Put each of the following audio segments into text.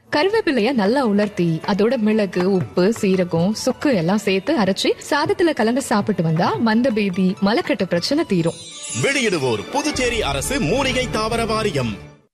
கருவேப்பிலைய நல்லா உலர்த்தி அதோட மிளகு உப்பு சீரகம் சுக்கு எல்லாம் சேர்த்து அரைச்சி சாதத்துல கலந்து சாப்பிட்டு வந்தா மந்த பேதி மலக்கட்டு பிரச்சனை தீரும் வெளியிடுவோர் புதுச்சேரி அரசு மூலிகை தாவர வாரியம்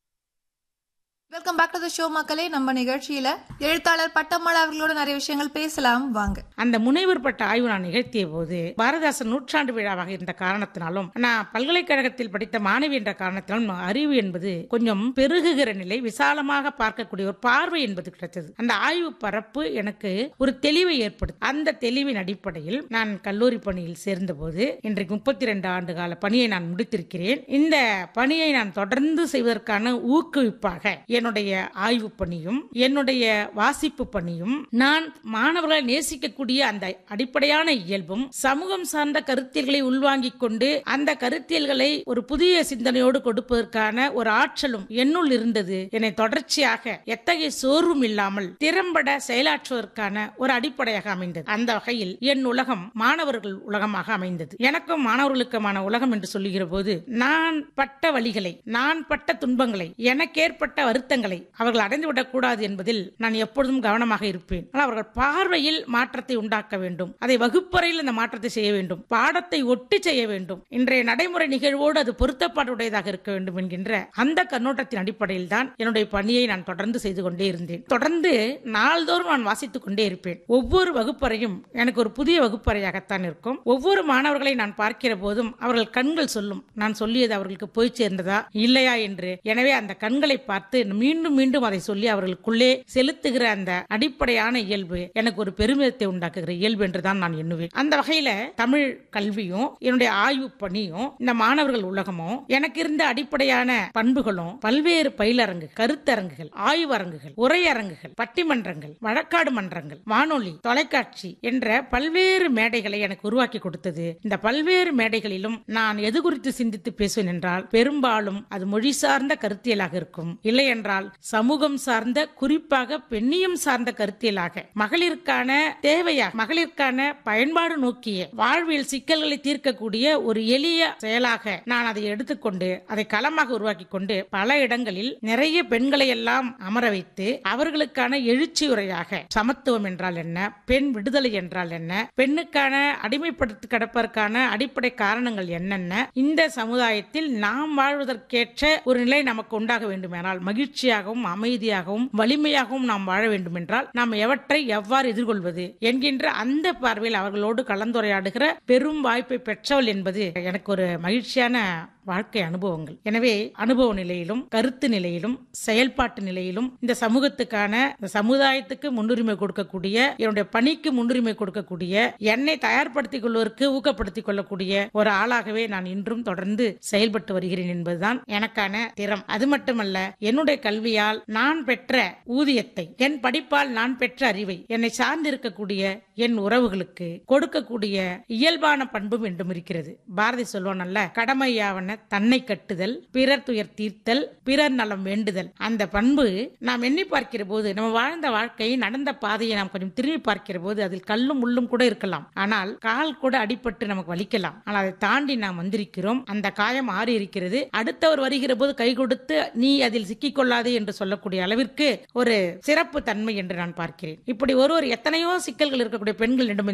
welcome back to the show மக்களே நம்ம நிகழ்ச்சியில எழுத்தாளர் பட்டம்மாள் அவர்களோட நிறைய விஷயங்கள் பேசலாம் வாங்க அந்த முனைவர் பட்ட ஆய்வு நான் நிகழ்த்திய போது பாரதாசன் நூற்றாண்டு விழாவாக இருந்த காரணத்தினாலும் நான் பல்கலைக்கழகத்தில் படித்த மாணவி என்ற காரணத்தினாலும் அறிவு என்பது கொஞ்சம் பெருகுகிற நிலை விசாலமாக பார்க்கக்கூடிய ஒரு பார்வை என்பது கிடைத்தது அந்த ஆய்வு பரப்பு எனக்கு ஒரு தெளிவை ஏற்படுத்தி அந்த தெளிவின் அடிப்படையில் நான் கல்லூரி பணியில் சேர்ந்தபோது இன்றைக்கு முப்பத்தி ரெண்டு ஆண்டு கால பணியை நான் முடித்திருக்கிறேன் இந்த பணியை நான் தொடர்ந்து செய்வதற்கான ஊக்குவிப்பாக என்னுடைய ஆய்வு பணியும் என்னுடைய வாசிப்பு பணியும் நான் மாணவர்களை நேசிக்கக்கூடிய அந்த அடிப்படையான இயல்பும் சமூகம் சார்ந்த கருத்தியல்களை உள்வாங்கிக் கொண்டு அந்த கருத்தியல்களை ஒரு புதிய சிந்தனையோடு கொடுப்பதற்கான ஒரு ஆற்றலும் என்னுள் இருந்தது என்னை தொடர்ச்சியாக எத்தகைய சோர்வும் இல்லாமல் திறம்பட செயலாற்றுவதற்கான ஒரு அடிப்படையாக அமைந்தது அந்த வகையில் என் உலகம் மாணவர்கள் உலகமாக அமைந்தது எனக்கும் மாணவர்களுக்குமான உலகம் என்று சொல்லுகிற போது நான் பட்ட வழிகளை நான் பட்ட துன்பங்களை எனக்கேற்பட்ட வருத்தங்களை அவர்கள் அடைந்துவிடக் கூடாது என்பதில் நான் எப்பொழுதும் கவனமாக இருப்பேன் ஆனால் அவர்கள் பார்வையில் மாற்றத்தை உண்டாக்க வேண்டும் அதை வகுப்பறையில் அந்த மாற்றத்தை செய்ய வேண்டும் பாடத்தை ஒட்டி செய்ய வேண்டும் இன்றைய நடைமுறை நிகழ்வோடு அது பொருத்தப்பாடுடையதாக இருக்க வேண்டும் என்கின்ற அந்த கண்ணோட்டத்தின் அடிப்படையில் தான் என்னுடைய பணியை நான் தொடர்ந்து செய்து கொண்டே இருந்தேன் தொடர்ந்து நாள்தோறும் நான் வாசித்துக் கொண்டே இருப்பேன் ஒவ்வொரு வகுப்பறையும் எனக்கு ஒரு புதிய வகுப்பறையாகத்தான் இருக்கும் ஒவ்வொரு மாணவர்களை நான் பார்க்கிற போதும் அவர்கள் கண்கள் சொல்லும் நான் சொல்லியது அவர்களுக்கு போய் சேர்ந்ததா இல்லையா என்று எனவே அந்த கண்களை பார்த்து மீண்டும் மீண்டும் அதை சொல்லி அவர்களுக்குள்ளே செலுத்துகிற அந்த அடிப்படையான இயல்பு எனக்கு ஒரு பெருமிதத்தை உண்டாக்குகிற இயல்பு என்றுதான் நான் எண்ணுவேன் அந்த வகையில தமிழ் கல்வியும் என்னுடைய ஆய்வு பணியும் இந்த மாணவர்கள் உலகமும் எனக்கு இருந்த அடிப்படையான பண்புகளும் பல்வேறு பயிலரங்கு கருத்தரங்குகள் ஆய்வரங்குகள் உரையரங்குகள் பட்டிமன்றங்கள் வழக்காடு மன்றங்கள் வானொலி தொலைக்காட்சி என்ற பல்வேறு மேடைகளை எனக்கு உருவாக்கி கொடுத்தது இந்த பல்வேறு மேடைகளிலும் நான் எது குறித்து சிந்தித்து பேசுவேன் என்றால் பெரும்பாலும் அது மொழி சார்ந்த கருத்தியலாக இருக்கும் இல்லை என்றால் சமூகம் சார்ந்த குறிப்பாக பெண்ணியம் சார்ந்த கருத்தியலாக மகளிருக்கான தேவையாக மகளிருக்கான பயன்பாடு நோக்கிய வாழ்வியல் சிக்கல்களை தீர்க்கக்கூடிய ஒரு எளிய செயலாக நான் அதை எடுத்துக்கொண்டு அதை களமாக உருவாக்கி கொண்டு பல இடங்களில் நிறைய பெண்களை எல்லாம் அமர வைத்து அவர்களுக்கான எழுச்சி உரையாக சமத்துவம் என்றால் என்ன பெண் விடுதலை என்றால் என்ன பெண்ணுக்கான அடிமைப்படுத்தி கிடப்பதற்கான அடிப்படை காரணங்கள் என்னென்ன இந்த சமுதாயத்தில் நாம் வாழ்வதற்கேற்ற ஒரு நிலை நமக்கு உண்டாக வேண்டுமானால் மகிழ்ச்சியாகவும் அமைதியாகவும் வலிமையாகவும் நாம் வாழ வேண்டும் என்றால் நாம் எவற்றை எவ்வாறு எதிர்கொள்வது என்கின்ற அந்த பார்வையில் அவர்களோடு கலந்துரையாடுகிற பெரும் வாய்ப்பை பெற்றவள் என்பது எனக்கு ஒரு மகிழ்ச்சியான வாழ்க்கை அனுபவங்கள் எனவே அனுபவ நிலையிலும் கருத்து நிலையிலும் செயல்பாட்டு நிலையிலும் இந்த சமூகத்துக்கான இந்த சமுதாயத்துக்கு முன்னுரிமை கொடுக்கக்கூடிய என்னுடைய பணிக்கு முன்னுரிமை கொடுக்கக்கூடிய என்னை தயார்படுத்திக் கொள்வதற்கு ஊக்கப்படுத்திக் கொள்ளக்கூடிய ஒரு ஆளாகவே நான் இன்றும் தொடர்ந்து செயல்பட்டு வருகிறேன் என்பதுதான் எனக்கான திறம் அது மட்டுமல்ல என்னுடைய கல்வியால் நான் பெற்ற ஊதியத்தை என் படிப்பால் நான் பெற்ற அறிவை என்னை சார்ந்திருக்கக்கூடிய என் உறவுகளுக்கு கொடுக்கக்கூடிய இயல்பான பண்பும் என்றும் இருக்கிறது பாரதி சொல்வான் அல்ல கடமையாவன தன்னை கட்டுதல் பிறர் துயர் தீர்த்தல் பிறர் நலம் வேண்டுதல் அந்த பண்பு நாம் எண்ணி பார்க்கிற போது நம்ம வாழ்ந்த வாழ்க்கை நடந்த பாதையை நாம் கொஞ்சம் திரும்பி பார்க்கிற போது அதில் கல்லும் முள்ளும் கூட இருக்கலாம் ஆனால் கால் கூட அடிபட்டு நமக்கு வலிக்கலாம் ஆனால் அதை தாண்டி நாம் வந்திருக்கிறோம் அந்த காயம் ஆறி இருக்கிறது அடுத்தவர் வருகிற போது கை கொடுத்து நீ அதில் சிக்கிக்கொள்ளாதே என்று சொல்லக்கூடிய அளவிற்கு ஒரு சிறப்பு தன்மை என்று நான் பார்க்கிறேன் இப்படி ஒருவர் எத்தனையோ சிக்கல்கள் இருக்கக்கூடிய பெண்களிடம்